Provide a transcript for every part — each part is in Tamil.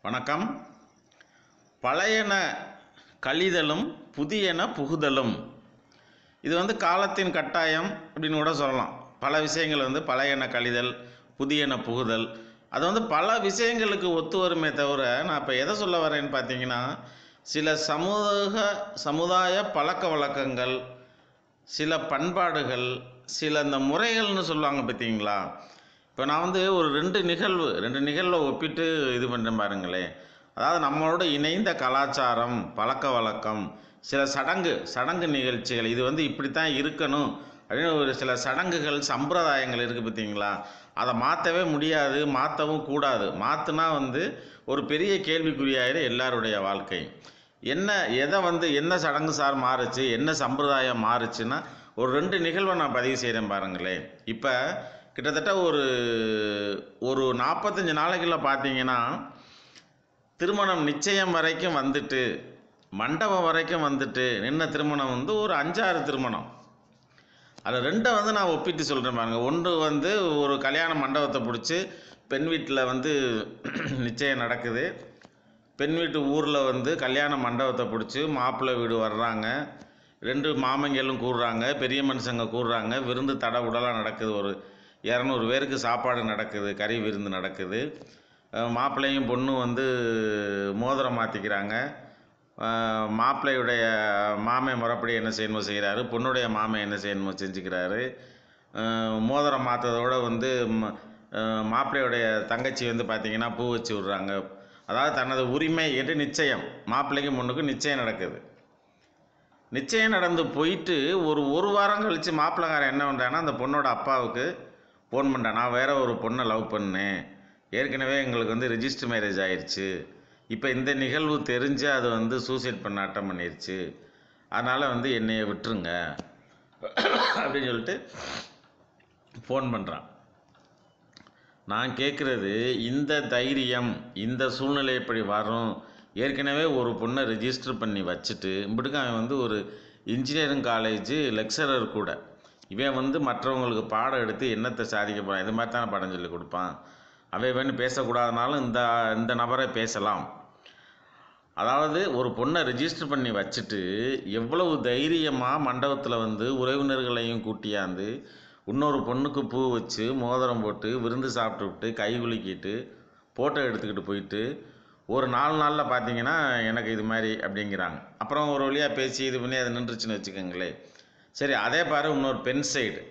வணக்கம் பழையன கழிதலும் புதியன புகுதலும் இது வந்து காலத்தின் கட்டாயம் அப்படின்னு கூட சொல்லலாம் பல விஷயங்கள் வந்து பழையன கழிதல் புதியன புகுதல் அது வந்து பல விஷயங்களுக்கு ஒத்து வருமே தவிர நான் இப்போ எதை சொல்ல வரேன்னு பார்த்தீங்கன்னா சில சமூக சமுதாய பழக்க வழக்கங்கள் சில பண்பாடுகள் சில இந்த முறைகள்னு சொல்லுவாங்க பார்த்தீங்களா இப்போ நான் வந்து ஒரு ரெண்டு நிகழ்வு ரெண்டு நிகழ்வை ஒப்பிட்டு இது பண்ணுறேன் பாருங்களேன் அதாவது நம்மளோட இணைந்த கலாச்சாரம் பழக்க வழக்கம் சில சடங்கு சடங்கு நிகழ்ச்சிகள் இது வந்து இப்படித்தான் இருக்கணும் அப்படின்னு ஒரு சில சடங்குகள் சம்பிரதாயங்கள் இருக்குது பார்த்தீங்களா அதை மாற்றவே முடியாது மாற்றவும் கூடாது மாற்றினா வந்து ஒரு பெரிய கேள்விக்குறியாயிடும் எல்லாருடைய வாழ்க்கை என்ன எதை வந்து என்ன சடங்கு சார் மாறுச்சு என்ன சம்பிரதாயம் மாறுச்சுன்னா ஒரு ரெண்டு நிகழ்வை நான் பதிவு செய்கிறேன் பாருங்களேன் இப்போ கிட்டத்தட்ட ஒரு ஒரு நாற்பத்தஞ்சு நாளைக்குள்ள பார்த்தீங்கன்னா திருமணம் நிச்சயம் வரைக்கும் வந்துட்டு மண்டபம் வரைக்கும் வந்துட்டு நின்ன திருமணம் வந்து ஒரு அஞ்சாறு திருமணம் அதில் ரெண்டை வந்து நான் ஒப்பிட்டு சொல்கிறேன் பாருங்க ஒன்று வந்து ஒரு கல்யாண மண்டபத்தை பிடிச்சி பெண் வீட்டில் வந்து நிச்சயம் நடக்குது பெண் வீட்டு ஊரில் வந்து கல்யாண மண்டபத்தை பிடிச்சி மாப்பிள்ளை வீடு வர்றாங்க ரெண்டு மாமங்களும் கூடுறாங்க பெரிய மனுஷங்க கூடுறாங்க விருந்து தட உடலாக நடக்குது ஒரு இரநூறு பேருக்கு சாப்பாடு நடக்குது கறி விருந்து நடக்குது அஹ் மாப்பிள்ளையும் பொண்ணும் வந்து மோதிரம் மாற்றிக்கிறாங்க மாப்பிள்ளையுடைய மாமே முறைப்படி என்ன செய்யணுமோ செய்கிறாரு பொண்ணுடைய மாமே என்ன செய்யணுமோ செஞ்சுக்கிறாரு அஹ் மோதிரம் மாற்றதோட வந்து ம- அஹ் மாப்பிள்ளையுடைய தங்கச்சி வந்து பார்த்திங்கன்னா பூ வச்சு விட்றாங்க அதாவது தனது உரிமை என்று நிச்சயம் மாப்பிள்ளைக்கும் பொண்ணுக்கும் நிச்சயம் நடக்குது நிச்சயம் நடந்து போயிட்டு ஒரு ஒரு வாரம் கழித்து மாப்பிள்ளைக்காரன் என்ன பண்ணுறான்னா அந்த பொண்ணோட அப்பாவுக்கு ஃபோன் பண்ணுறான் நான் வேற ஒரு பொண்ணை லவ் பண்ணேன் ஏற்கனவே எங்களுக்கு வந்து ரெஜிஸ்டர் மேரேஜ் ஆயிடுச்சு இப்போ இந்த நிகழ்வு தெரிஞ்சு அது வந்து சூசைட் பண்ண அட்டம் பண்ணிருச்சு அதனால் வந்து என்னைய விட்டுருங்க அப்படின்னு சொல்லிட்டு ஃபோன் பண்ணுறான் நான் கேட்குறது இந்த தைரியம் இந்த சூழ்நிலை இப்படி வரும் ஏற்கனவே ஒரு பொண்ணை ரெஜிஸ்டர் பண்ணி வச்சுட்டு இப்படிக்கு அவன் வந்து ஒரு இன்ஜினியரிங் காலேஜ் லெக்சரர் கூட இவன் வந்து மற்றவங்களுக்கு பாடம் எடுத்து என்னத்தை சாதிக்க போகிறான் இது மாதிரி தானே பாடம் சொல்லி கொடுப்பான் அவன் வேணும் பேசக்கூடாதனாலும் இந்த இந்த நபரை பேசலாம் அதாவது ஒரு பொண்ணை ரெஜிஸ்டர் பண்ணி வச்சுட்டு எவ்வளவு தைரியமாக மண்டபத்தில் வந்து உறவினர்களையும் கூட்டியாந்து இன்னொரு பொண்ணுக்கு பூ வச்சு மோதிரம் போட்டு விருந்து சாப்பிட்டுவிட்டு கை குலுக்கிட்டு ஃபோட்டோ எடுத்துக்கிட்டு போயிட்டு ஒரு நாலு நாளில் பார்த்தீங்கன்னா எனக்கு இது மாதிரி அப்படிங்கிறாங்க அப்புறம் ஒரு வழியாக பேசி இது பண்ணி அது நின்றுச்சுன்னு வச்சுக்கோங்களேன் சரி அதே பாரு இன்னொரு பெண் சைடு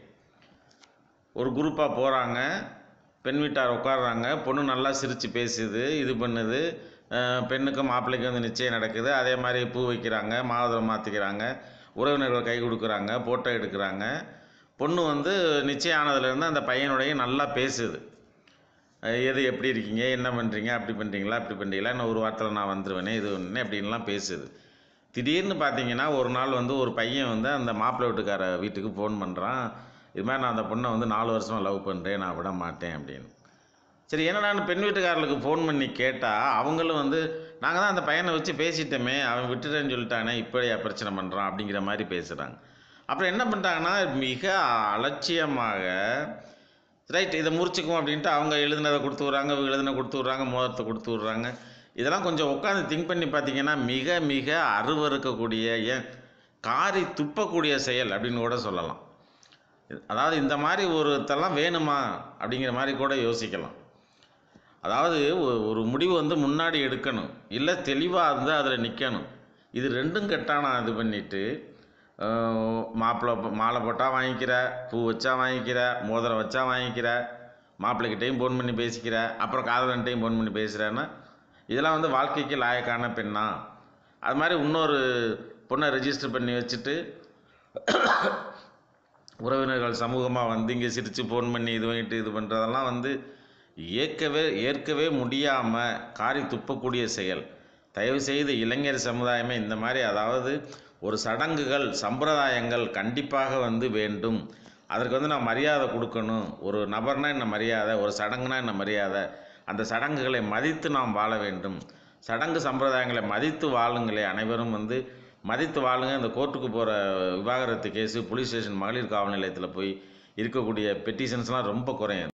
ஒரு குரூப்பாக போகிறாங்க பெண் வீட்டார் உட்காடுறாங்க பொண்ணு நல்லா சிரித்து பேசுது இது பண்ணுது அஹ் பெண்ணுக்கும் மாப்பிள்ளைக்கும் வந்து நிச்சயம் நடக்குது அதே மாதிரி பூ வைக்கிறாங்க மாதம் மாற்றிக்கிறாங்க உறவினர்கள் கை கொடுக்குறாங்க ஃபோட்டோ எடுக்கிறாங்க பொண்ணு வந்து நிச்சயம் ஆனதுலேருந்து அந்த பையனுடைய நல்லா பேசுது அஹ் எது எப்படி இருக்கீங்க என்ன பண்ணுறீங்க அப்படி பண்ணுறீங்களா அப்படி பண்ணுறீங்களா இன்னும் ஒரு வாரத்தில் நான் வந்துடுவேனே இது ஒன்று அப்படின்லாம் பேசுது திடீர்னு பார்த்தீங்கன்னா ஒரு நாள் வந்து ஒரு பையன் வந்து அந்த மாப்பிள்ளை வீட்டுக்கார வீட்டுக்கு ஃபோன் பண்ணுறான் இது மாதிரி நான் அந்த பொண்ணை வந்து நாலு வருஷமாக லவ் பண்ணுறேன் நான் விட மாட்டேன் அப்படின்னு சரி என்னடான்னு பெண் வீட்டுக்காரர்களுக்கு ஃபோன் பண்ணி கேட்டால் அவங்களும் வந்து நாங்கள் தான் அந்த பையனை வச்சு பேசிட்டோமே அவன் விட்டுட்டேன்னு சொல்லிட்டானே இப்படியா பிரச்சனை பண்ணுறான் அப்படிங்கிற மாதிரி பேசுகிறாங்க அப்புறம் என்ன பண்ணிட்டாங்கன்னா மிக அலட்சியமாக ரைட் இதை முறிச்சுக்குவோம் அப்படின்ட்டு அவங்க எழுதுனதை கொடுத்து விட்றாங்க இவங்க எழுதுன கொடுத்து விட்றாங்க மோதிரத்தை கொடுத்து விட்றாங்க இதெல்லாம் கொஞ்சம் உட்காந்து திங்க் பண்ணி பார்த்தீங்கன்னா மிக மிக அருவறுக்கக்கூடிய ஏன் காரி துப்பக்கூடிய செயல் அப்படின்னு கூட சொல்லலாம் அதாவது இந்த மாதிரி ஒருத்தெல்லாம் வேணுமா அப்படிங்கிற மாதிரி கூட யோசிக்கலாம் அதாவது ஒ- ஒரு முடிவு வந்து முன்னாடி எடுக்கணும் இல்லை தெளிவாக இருந்து அதில் நிற்கணும் இது ரெண்டும் கெட்டானா இது பண்ணிட்டு மாப்பிள்ளை மாலை போட்டால் வாங்கிக்கிற பூ வச்சா வாங்கிக்கிற மோதிரம் வச்சா வாங்கிக்கிற மாப்பிள்ளைகிட்டையும் ஃபோன் பண்ணி பேசிக்கிற அப்புறம் காதலன்ட்டையும் ஃபோன் பண்ணி பேசுகிறேன்னா இதெல்லாம் வந்து வாழ்க்கைக்கு லாயக்கான பெண்ணா அது மாதிரி இன்னொரு பொண்ணை ரெஜிஸ்டர் பண்ணி வச்சுட்டு உறவினர்கள் சமூகமாக வந்து இங்கே சிரித்து ஃபோன் பண்ணி இது பண்ணிட்டு இது பண்ணுறதெல்லாம் வந்து ஏற்கவே ஏற்கவே முடியாமல் காரி துப்பக்கூடிய செயல் தயவு செய்து இளைஞர் சமுதாயமே இந்த மாதிரி அதாவது ஒரு சடங்குகள் சம்பிரதாயங்கள் கண்டிப்பாக வந்து வேண்டும் அதற்கு வந்து நான் மரியாதை கொடுக்கணும் ஒரு நபர்னா என்ன மரியாதை ஒரு சடங்குனா என்ன மரியாதை அந்த சடங்குகளை மதித்து நாம் வாழ வேண்டும் சடங்கு சம்பிரதாயங்களை மதித்து வாழுங்களே அனைவரும் வந்து மதித்து வாழுங்க இந்த கோர்ட்டுக்கு போகிற விவாகரத்து கேஸு போலீஸ் ஸ்டேஷன் மகளிர் காவல் நிலையத்தில் போய் இருக்கக்கூடிய பெட்டிஷன்ஸ்லாம் ரொம்ப குறையும்